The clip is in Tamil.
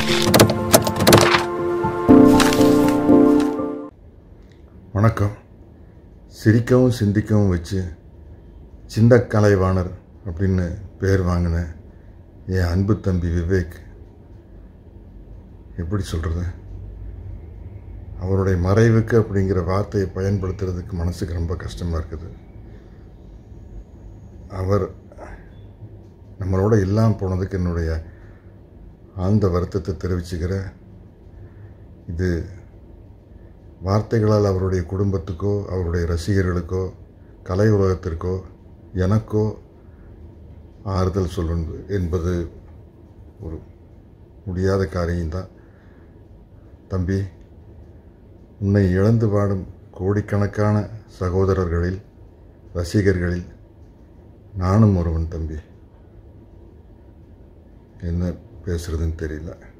வணக்கம் சிரிக்கவும் சிந்திக்கவும் வச்சு சின்ன கலைவாணர் அப்படின்னு பேர் வாங்கின என் அன்பு தம்பி விவேக் எப்படி சொல்கிறது அவருடைய மறைவுக்கு அப்படிங்கிற வார்த்தையை பயன்படுத்துறதுக்கு மனசுக்கு ரொம்ப கஷ்டமாக இருக்குது அவர் நம்மளோட இல்லாமல் போனதுக்கு என்னுடைய ஆழ்ந்த வருத்தத்தை தெரிவிச்சுக்கிறேன் இது வார்த்தைகளால் அவருடைய குடும்பத்துக்கோ அவருடைய ரசிகர்களுக்கோ கலை உலகத்திற்கோ எனக்கோ ஆறுதல் சொல்லணும் என்பது ஒரு முடியாத காரியம்தான் தம்பி உன்னை இழந்து வாடும் கோடிக்கணக்கான சகோதரர்களில் ரசிகர்களில் நானும் ஒருவன் தம்பி என்ன பேசுறதுன்னு தெரியல